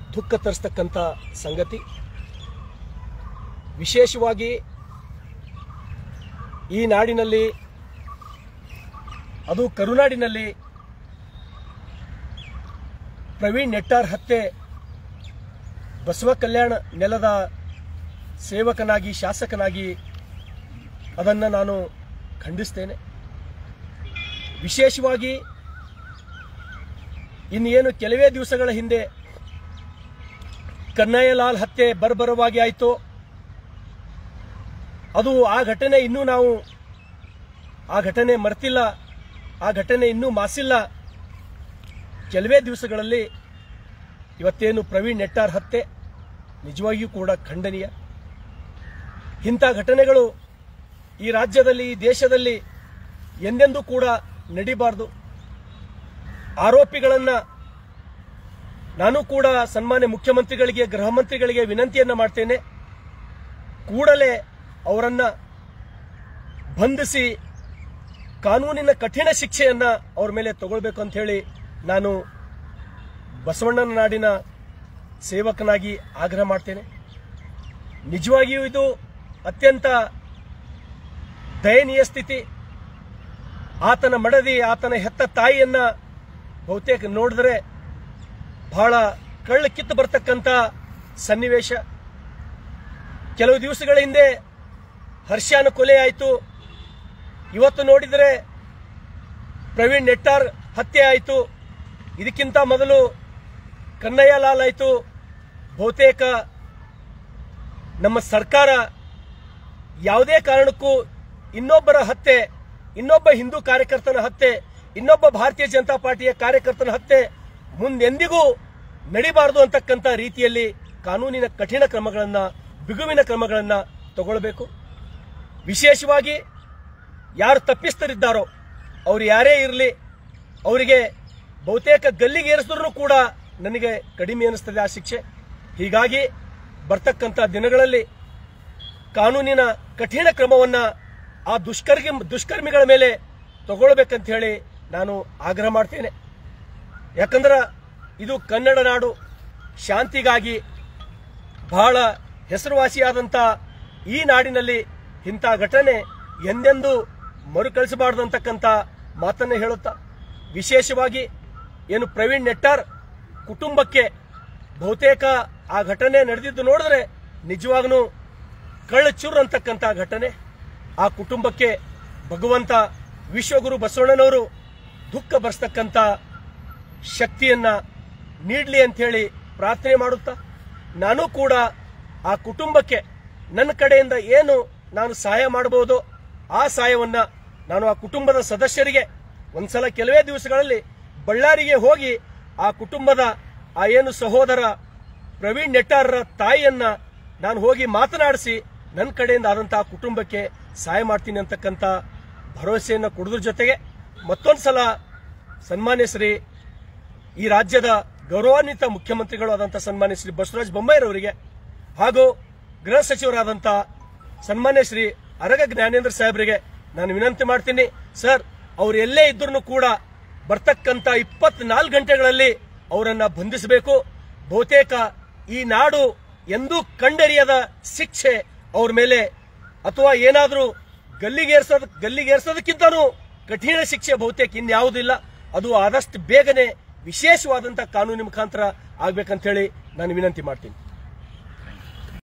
ದುಃಖ ತರಿಸ್ತಕ್ಕಂಥ ಸಂಗತಿ ವಿಶೇಷವಾಗಿ ಈ ನಾಡಿನಲ್ಲಿ ಅದು ಕರುನಾಡಿನಲ್ಲಿ ಪ್ರವೀಣ್ ನೆಟ್ಟಾರ್ ಹತ್ಯೆ ಬಸವ ಕಲ್ಯಾಣ ನೆಲದ ಸೇವಕನಾಗಿ ಶಾಸಕನಾಗಿ ಅದನ್ನು ನಾನು ಖಂಡಿಸ್ತೇನೆ ವಿಶೇಷವಾಗಿ ಇನ್ನೇನು ಕೆಲವೇ ದಿವಸಗಳ ಹಿಂದೆ ಕನ್ನಯ್ಯಲಾಲ್ ಹತ್ಯೆ ಬರ್ಬರವಾಗಿ ಆಯಿತು ಅದು ಆ ಘಟನೆ ಇನ್ನೂ ನಾವು ಆ ಘಟನೆ ಮರ್ತಿಲ್ಲ ಆ ಘಟನೆ ಇನ್ನೂ ಮಾಸಿಲ್ಲ ಕೆಲವೇ ದಿವಸಗಳಲ್ಲಿ ಇವತ್ತೇನು ಪ್ರವೀಣ್ ನೆಟ್ಟಾರ್ ಹತ್ಯೆ ನಿಜವಾಗಿಯೂ ಕೂಡ ಖಂಡನೀಯ ಇಂಥ ಘಟನೆಗಳು ಈ ರಾಜ್ಯದಲ್ಲಿ ಈ ದೇಶದಲ್ಲಿ ಎಂದೆಂದೂ ಕೂಡ ನಡಿಬಾರದು ಆರೋಪಿಗಳನ್ನ ನಾನು ಕೂಡ ಸನ್ಮಾನ್ಯ ಮುಖ್ಯಮಂತ್ರಿಗಳಿಗೆ ಗೃಹ ಮಂತ್ರಿಗಳಿಗೆ ವಿನಂತಿಯನ್ನ ಮಾಡ್ತೇನೆ ಕೂಡಲೇ ಅವರನ್ನ ಬಂಧಿಸಿ ಕಾನೂನಿನ ಕಠಿಣ ಶಿಕ್ಷೆಯನ್ನ ಅವ್ರ ಮೇಲೆ ತಗೊಳ್ಬೇಕು ಅಂತ ಹೇಳಿ ನಾನು ಬಸವಣ್ಣನ ನಾಡಿನ ಸೇವಕನಾಗಿ ಆಗ್ರಹ ಮಾಡ್ತೇನೆ ನಿಜವಾಗಿಯೂ ಇದು ಅತ್ಯಂತ ದಯನೀಯ ಸ್ಥಿತಿ ಆತನ ಮಡದಿ ಆತನ ಹೆತ್ತ ತಾಯಿಯನ್ನ ಬಹುತೇಕ ನೋಡಿದ್ರೆ ಬಹಳ ಕಳ್ಳ ಕಿತ್ತು ಬರ್ತಕ್ಕಂಥ ಸನ್ನಿವೇಶ ಕೆಲವು ದಿವಸಗಳ ಹಿಂದೆ ಹರ್ಷಾನ ಕೊಲೆ ಆಯಿತು ಇವತ್ತು ನೋಡಿದರೆ ಪ್ರವೀಣ್ ನೆಟ್ಟಾರ್ ಹತ್ಯೆ ಆಯಿತು ಇದಕ್ಕಿಂತ ಮೊದಲು ಕನ್ನಯ್ಯ ಲಾಲ್ ಆಯಿತು ಬಹುತೇಕ ನಮ್ಮ ಸರ್ಕಾರ ಯಾವುದೇ ಕಾರಣಕ್ಕೂ ಇನ್ನೊಬ್ಬರ ಹತ್ಯೆ ಇನ್ನೊಬ್ಬ ಹಿಂದೂ ಕಾರ್ಯಕರ್ತನ ಹತ್ಯೆ ಇನ್ನೊಬ್ಬ ಭಾರತೀಯ ಜನತಾ ಪಾರ್ಟಿಯ ಕಾರ್ಯಕರ್ತನ ಹತ್ಯೆ ಮುಂದೆಂದಿಗೂ ನಡಿಬಾರದು ಅಂತಕ್ಕಂಥ ರೀತಿಯಲ್ಲಿ ಕಾನೂನಿನ ಕಠಿಣ ಕ್ರಮಗಳನ್ನ ಬಿಗುವಿನ ಕ್ರಮಗಳನ್ನ ತಗೊಳ್ಬೇಕು ವಿಶೇಷವಾಗಿ ಯಾರು ತಪ್ಪಿಸ್ತರಿದ್ದಾರೋ ಅವ್ರು ಯಾರೇ ಇರಲಿ ಅವರಿಗೆ ಬಹುತೇಕ ಗಲ್ಲಿಗೆ ಏರಿಸಿದ್ರು ಕೂಡ ನನಗೆ ಕಡಿಮೆ ಅನಿಸ್ತದೆ ಆ ಶಿಕ್ಷೆ ಹೀಗಾಗಿ ಬರ್ತಕ್ಕಂಥ ದಿನಗಳಲ್ಲಿ ಕಾನೂನಿನ ಕಠಿಣ ಕ್ರಮವನ್ನ ಆ ದುಷ್ಕರ್ಮಿ ದುಷ್ಕರ್ಮಿಗಳ ಮೇಲೆ ತಗೊಳ್ಬೇಕಂತ ಹೇಳಿ ನಾನು ಆಗ್ರಹ ಮಾಡ್ತೇನೆ ಯಾಕಂದ್ರೆ ಇದು ಕನ್ನಡ ನಾಡು ಶಾಂತಿಗಾಗಿ ಬಹಳ ಹೆಸರುವಾಸಿಯಾದಂಥ ಈ ನಾಡಿನಲ್ಲಿ ಇಂಥ ಘಟನೆ ಎಂದೆಂದೂ ಮರುಕಳಿಸಬಾರದು ಅಂತಕ್ಕಂಥ ಮಾತನ್ನು ಹೇಳುತ್ತಾ ವಿಶೇಷವಾಗಿ ಏನು ಪ್ರವೀಣ್ ನೆಟ್ಟಾರ್ ಕುಟುಂಬಕ್ಕೆ ಬಹುತೇಕ ಆ ಘಟನೆ ನಡೆದಿದ್ದು ನೋಡಿದ್ರೆ ನಿಜವಾಗ್ಲೂ ಕಳ್ಳಚೂರು ಅಂತಕ್ಕಂಥ ಘಟನೆ ಆ ಕುಟುಂಬಕ್ಕೆ ಭಗವಂತ ವಿಶ್ವಗುರು ಬಸವಣ್ಣನವರು ದುಃಖ ಬರೆಸ್ತಕ್ಕಂಥ ಶಕ್ತಿಯನ್ನ ನೀಡಲಿ ಅಂತ ಹೇಳಿ ಪ್ರಾರ್ಥನೆ ಮಾಡುತ್ತಾ ನಾನು ಕೂಡ ಆ ಕುಟುಂಬಕ್ಕೆ ನನ್ನ ಕಡೆಯಿಂದ ಏನು ನಾನು ಸಹಾಯ ಮಾಡಬಹುದು ಆ ಸಹಾಯವನ್ನ ನಾನು ಆ ಕುಟುಂಬದ ಸದಸ್ಯರಿಗೆ ಒಂದ್ಸಲ ಕೆಲವೇ ದಿವಸಗಳಲ್ಲಿ ಬಳ್ಳಾರಿಗೆ ಹೋಗಿ ಆ ಕುಟುಂಬದ ಆ ಏನು ಸಹೋದರ ಪ್ರವೀಣ್ ನೆಟ್ಟಾರರ ತಾಯಿಯನ್ನ ನಾನು ಹೋಗಿ ಮಾತನಾಡಿಸಿ ನನ್ನ ಕಡೆಯಿಂದ ಆದಂತಹ ಕುಟುಂಬಕ್ಕೆ ಸಹಾಯ ಮಾಡ್ತೀನಿ ಅಂತಕ್ಕಂಥ ಭರವಸೆಯನ್ನು ಕೊಡೋದ್ರ ಜೊತೆಗೆ ಮತ್ತೊಂದು ಸಲ ಸನ್ಮಾನ್ಯ ಶ್ರೀ ಈ ರಾಜ್ಯದ ಗೌರವಾನ್ವಿತ ಮುಖ್ಯಮಂತ್ರಿಗಳು ಆದಂಥ ಸನ್ಮಾನ್ಯ ಶ್ರೀ ಬಸವರಾಜ ಬೊಮ್ಮಾಯಿರವರಿಗೆ ಹಾಗೂ ಗೃಹ ಸಚಿವರಾದಂಥ ಸನ್ಮಾನ್ಯ ಶ್ರೀ ಅರಗ ಜ್ಞಾನೇಂದ್ರ ಸಾಹೇಬರಿಗೆ ನಾನು ವಿನಂತಿ ಮಾಡ್ತೀನಿ ಸರ್ ಅವ್ರು ಎಲ್ಲೇ ಇದ್ರೂ ಕೂಡ ಬರ್ತಕ್ಕಂಥ ಇಪ್ಪತ್ನಾಲ್ಕು ಗಂಟೆಗಳಲ್ಲಿ ಅವರನ್ನ ಬಂಧಿಸಬೇಕು ಬಹುತೇಕ ಈ ನಾಡು ಎಂದೂ ಕಂಡರಿಯದ ಶಿಕ್ಷೆ ಅವ್ರ ಮೇಲೆ ಅಥವಾ ಏನಾದರೂ ಗಲ್ಲಿಗೇರ್ಸೋದ್ ಗಲ್ಲಿಗೇರ್ಸೋದಕ್ಕಿಂತನೂ ಕಠಿಣ ಶಿಕ್ಷೆ ಬಹುತೇಕ ಇನ್ಯಾವುದಿಲ್ಲ ಅದು ಆದಷ್ಟು ಬೇಗನೆ ವಿಶೇಷವಾದಂತಹ ಕಾನೂನಿನ ಮುಖಾಂತರ ಆಗ್ಬೇಕಂತ ಹೇಳಿ ನಾನು ವಿನಂತಿ ಮಾಡ್ತೀನಿ